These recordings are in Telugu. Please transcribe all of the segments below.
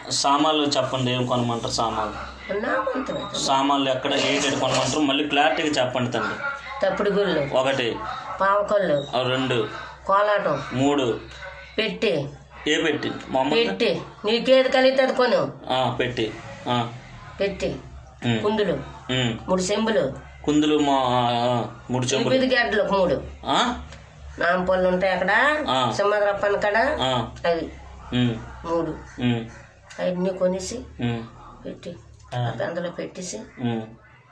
సామాన్లు చెప్పండి ఏం కొనమంటారు సామాన్లు నామంతమే సామాన్లు ఎక్కడ ఏటెడ్ కొనమంటారు మళ్ళీ క్లారిటీగా చెప్పండి తండ్రి తప్పుడు గుళ్ళు ఒకటి పావకొల్లు ఆ రెండు కోలాటం మూడు పెట్టి ఏ పెట్టి మొహమ్మద్ పెట్టి నీకేది కలిగితే అది కొను ఆ, పెట్టి ఆ, పెట్టి ఉమ్, కుందులు ఉమ్. మూడు చెంబులు కుందులు మా ఆ, ఆ, మూడు చెంబులు ఎనిమిది గడ్డలు మూడు ఆ? నాంపళ్ళు ఉంటాయి అక్కడ ఆ. సింహద్రప్పని కాడ ఆ, అవి ఉమ్, మూడు ఉమ్, అవన్నీ కొనేసి ఉమ్, పెట్టి ఆ. ఆ అందులో పెట్టేసి ఉమ్,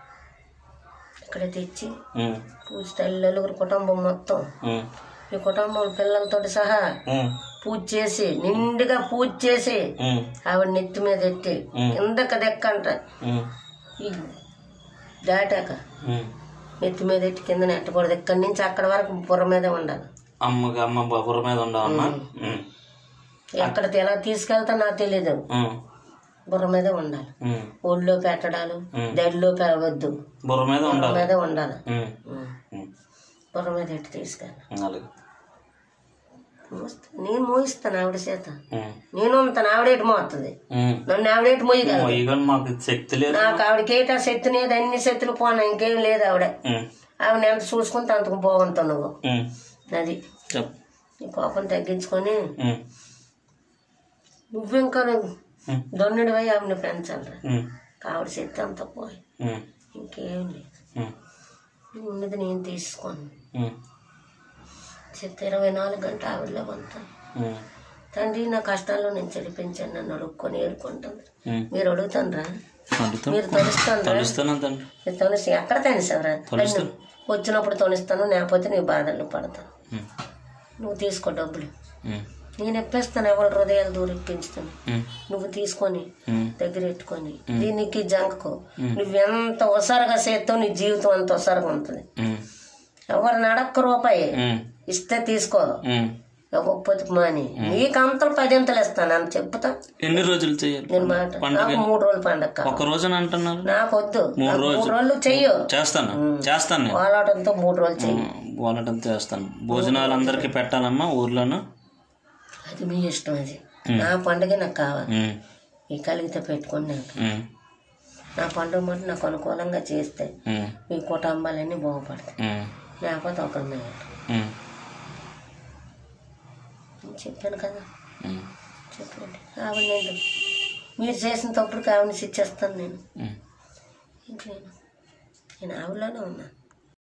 ఇక్కడ తెచ్చి ఉమ్, పూజ తల్లి కుటుంబం మొత్తం ఉమ్, ఈ కుటుంబం పిల్లలతోటి సహా ఉమ్, పూజ చేసి నిండుగా పూజ చేసి ఉమ్, ఆవిడ నెత్తి మీద ఎట్టి ఉమ్. కిందక దెక్కంట ఉమ్, ఈ దాటాక ఉమ్. నెత్తి మీద ఎట్టి కింద నెట్టకూడదు ఇక్కడి నుంచి అక్కడ వరకు బుర్ర మీదే ఉండాలి అమ్మకి అమ్మ బుర్ర మీద ఉండవమ్మా ఉమ్, ఎక్కడ ఎలా తీసుకెళ్తా నాకు తెలియదు ఉమ్, బుర్ర మీదే ఉండాలి ఉమ్. ఒళ్ళో పెట్టడాలు ఉమ్. దడిలో పెట్టవద్దు బుర్ర మీద బుర్ర ఉండాలి మీదే ఉండాలి ఉమ్, ఉమ్. ఉమ్, బుర్ర మీద ఎట్టి తీసుకెళ్ళి అలాగే మోస్తా- నేను మోయిస్తాను ఆవిడ చేత ఉమ్, నేను ఉంటాను ఆవిడేటి మోస్తుంది ఉమ్. నన్ను ఆవిడేటి మోయగలదు ఇవన్నీ మాకు శక్తి లేదు నాకు ఆవిడకేట శక్తి లేదు అన్ని శక్తులు పోనా ఇంకేం లేదు ఆవిడ ఉమ్, ఆవిడ ఎంత చూసుకుంటే అంతకు బాగుంటావు నువ్వు ఉమ్. అది చెప్పు నీ కోపం తగ్గించుకొని ఉమ్, నువ్వింకా నువ్వు ఉమ్, దొన్నుడి పోయి ఆవిడని పెంచాలి ఉమ్, ఆవిడ శక్తి అంతా పోయి ఉమ్, ఇంకేం లేదు ఉమ్, ఉన్నది నేను తీసుకోను ఉమ్, చెత్త ఇరవై నాలుగు గంటలు ఆవిడలో ఉంటాను ఉమ్, తండ్రి నా కష్టాల్లో నేను చెడిపించాను నన్ను అడుక్కొని ఏడుకుంటుంది ఉమ్. మీరు అడుగుతాండ్రా అడుగుతాం మీరు తొలుస్తాండ్రా తెలుస్తాను తండ్రి మీరు తొలిసి ఎక్కడ తనిసావరా తొలుస్తాను. వచ్చినప్పుడు తొలిస్తాను లేకపోతే నీ బాధలు పడతాను ఉమ్, నువ్వు తీసుకో డబ్బులు ఉమ్, నేను ఎప్పేస్తాను ఎవరి హృదయాలు దూరిప్పించుతాను ఉమ్, నువ్వు తీసుకొని ఉమ్, దగ్గర పెట్టుకొని దీనికి జంకకు నువ్వెంత ఒసరగా చేస్తావు నీ జీవితం అంత ఒసరగా ఉంటుంది ఉమ్, ఎవరిని అడక్క రూపాయి ఉమ్, ఇస్తే తీసుకో ఉమ్. ఇవ్వకపోతే మాని నీకు అంతలు పదింతలు ఇస్తాను అని చెప్తా ఎన్ని రోజులు చేయాలి నేను మాట నాకు మూడు రోజులు పండగ కావాలి. ఒక రోజున అంటున్నారు నాకు వద్దు మూడు నాకు రోజులు. మూడు రోజులు చెయ్యు చేస్తాను చేస్తాను నేను పోలాటంతో మూడు రోజులు చెయ్యి వాళ్ళటం చేస్తాను భోజనాలు అందరికి పెట్టాలమ్మా ఊర్లోను అది మీ ఇష్టం అది నా పండుగ నాకు కావాలి ఉమ్, ఈ కలిగితే పెట్టుకోండి నాకు ఉమ్, నా పండుగ మాట నాకు అనుకూలంగా చేస్తే ఉమ్, మీ కుటుంబాలన్నీ బాగుపడతాయి ఉమ్, లేకపోతే ఒకరి మీద ఉమ్, నేను చెప్పాను కదా ఉమ్, చెప్పండి ఆవిడ నేను మీరు చేసిన తప్పుడు ఆవిడని శిక్షిస్తాను నేను ఉమ్. ఇంక నేను నేను ఆవిడలోనే ఉన్నా